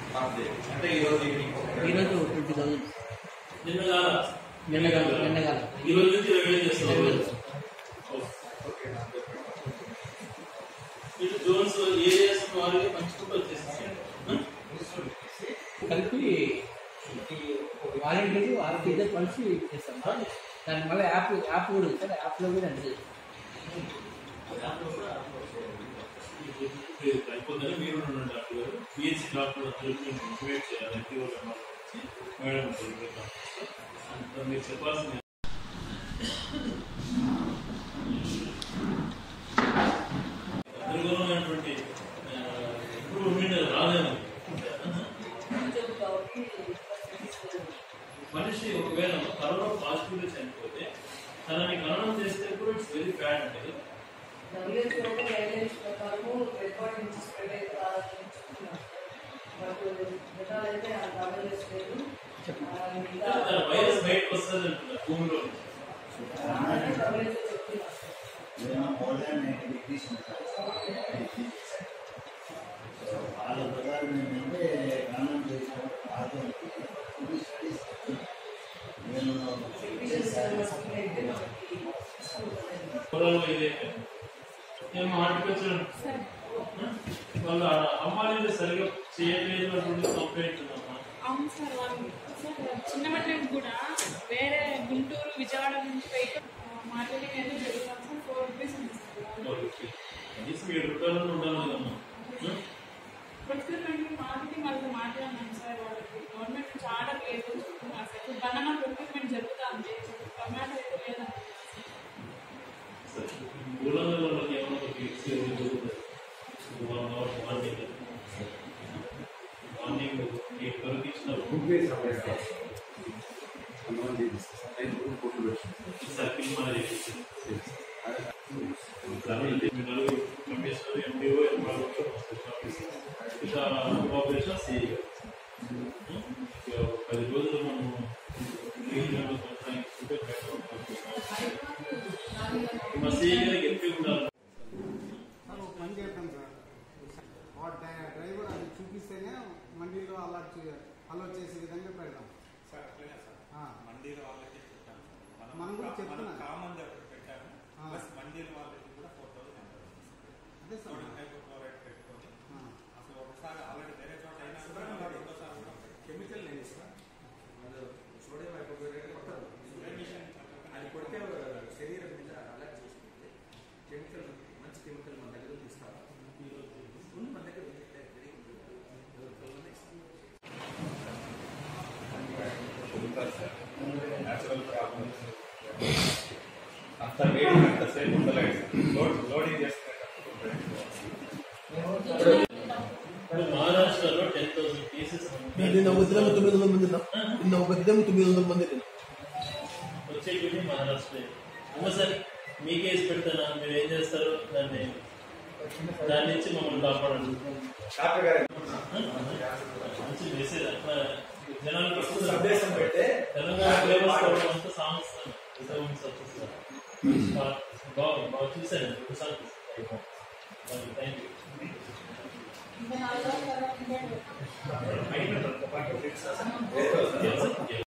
అంటే ఈ రోజు ఈవినింగ్ ఈరోజు ట్వంటీ థౌసండ్ నిన్న కాదా నిన్న కాదు నిన్న కాదు ఈ రోజు నుంచి ఇరవై వేలు చేస్తున్నారు ఇటు జోన్స్ ఏరియాస్ వారికి పంచుకుంటూ వచ్చేసి కలిపి వాలంటీర్లు ఆరు టీచర్ కలిసి చేస్తాం సార్ దాని మళ్ళీ యాప్ యాప్ కూడా ఉంది సార్ యాప్లో కూడా అంటే అయిపోతుంది మీరు ఉండండి డాక్టర్ గారు పిహెచ్సి డాక్టర్ అందరికీ మోటివేట్ చేయాలి ఎన్టీఓ మేడం అంత మీరు చెప్పాల్సిన గందరగోళమైనటువంటి ఇంప్రూవ్మెంట్ రాలేదు మనిషి ఒకవేళ కరోనా పాజిటివ్ చనిపోతే తనని గణనం చేస్తే కూడా ఇట్స్ వెరీ బ్యాడ్ అంటే WHO గైడ్లైన్స్ ప్రకారము రికార్డ్ నుంచి స్ప్రెడ్ అయితే కాదని చెప్తున్నారు బట్ జనాలు అయితే అంత అవేర్నెస్ లేదు ఆ, ఇంకా తన వైరస్ బయటకు వస్తుంది అంటున్నారు భూమిలో నుంచి. అలానే WHO చెప్తున్నారు వాళ్ళ ప్రకారం ఏంటంటే గణనం చేసిన నేను Efficient service కి అయితే మనకి స్కూల్ అనేది. పొలంలో ఇదైతే మేము హార్టికల్చర్ వాళ్ళు అమ్మాయిలు సరిగా చేయలేదు అటువంటి కంప్లైంట్ ఉందమ్మా అవును సార్ వాళ్ళు సార్ చిన్నప్పటి నుంచి కూడా వేరే గుంటూరు విజయవాడ నుంచి వెహికల్ మార్కెటింగ్ అయితే జరుగుతాం సార్ ఫోర్ రూపీస్ ఉంది సార్ వాళ్ళకి కనీసం ఏడు రూపాయలు ఉండాలి కదమ్మా ప్రొక్యూర్మెంట్ మార్కెటింగ్ వాళ్ళతో మాట్లాడినాం సార్ వాళ్ళకి గవర్నమెంట్ నుంచి ఆర్డర్ లేదు చెప్తున్నారు సార్ ఇప్పుడు బనానా ప్రొక్యూర్మెంట్ జరుగుతుంది టొమాటో అయితే లేదండి ఊళ్ళలో వాళ్ళకి ఏమైనా ఒక ఫిక్స్ జరుగుతుంది one hour morning morning eight వరకు ఇచ్చినప్పుడు సర్కిల్ మన నలుగురు కమిషనర్ ఎండిఓ ఎంఆర్ఓ ఇట్లా ఆపరేషన్ సిఈ పది రోజులు మనం క్లీన్గా కొనసాగించుకుంటే better ఉంటుంది. మా సిఈ గారికి ఎక్కువ ఉండాలి సార్ ఒక పని చేద్దాం సార్ వాడు డ్రై- డ్రైవర్ అది చూపిస్తేనే మండీలో అలర్ట్ చే- అలర్ట్ చేసే విధంగా పెడదాం సార్ అట్లనే సార్ ఆ. మండీల వాళ్ళకి చెప్పాను సార్ మనం కూడా కా- చెప్తున్నాం. కామన్ దగ్గర పెట్టాము ఆ. ప్లస్ మండీల వాళ్ళకి కూడా ఫోర్ థౌసండ్ అదే సార్ సోడియం హైపోక్లోరైడ్ పెట్టుకొని ఆ. అసలు ఒకసారి ఆల్రెడీ వేరే చోట అయినా కూడా మళ్ళీ ఇంకోసారి కూడా కెమికల్ నేను సార్ వాళ్ళు సోడియం హైపోక్లోరైడ్ కొట్టరు అది కొడితే శరీరం మీద అలర్ట్ చేస్తుంది కెమికల్ మంచి కెమికల్ మన దగ్గర తీస్తారు ఉంది మన దగ్గర ఉంది. Very good. ఎవరికైనా ఇస్తాం. న్యాచురల్ ప్రాబ్లమ్స్ అంత వేడి అంతసేపు ఉండలేదు లోడ్ లోడింగ్ చేస్తున్నప్పుడు ఇప్పుడు మహారాష్ట్రలో టెన్ థౌసండ్ కేసెస్ నిన్న ఒక దినం తొమ్మిది వందల మంది తిన్నాం. నిన్న ఒక దినం తొమ్మిది వందల మంది తిన్నాం. వచ్చేటువంటి మహారాష్ట్ర అమ్మ సార్ మీకేసి పెడతానా మీరు ఏం చేస్తారు దాన్ని దాని నుంచి మమ్మల్ని కాపాడండి డాక్టర్ గారు మంచి మెసేజ్ అట్లా జనాలకు సందేశం పెడితే తెలంగాణ ఫ్లేవర్స్ కావడం అంతా సామస్తాను బాగా బాగా చూశాను ఒకసారి థ్యాంక్ యూ ఇంకా నాలుగు రోజుల తర్వాత ఇంకోటి అయిపోయింది.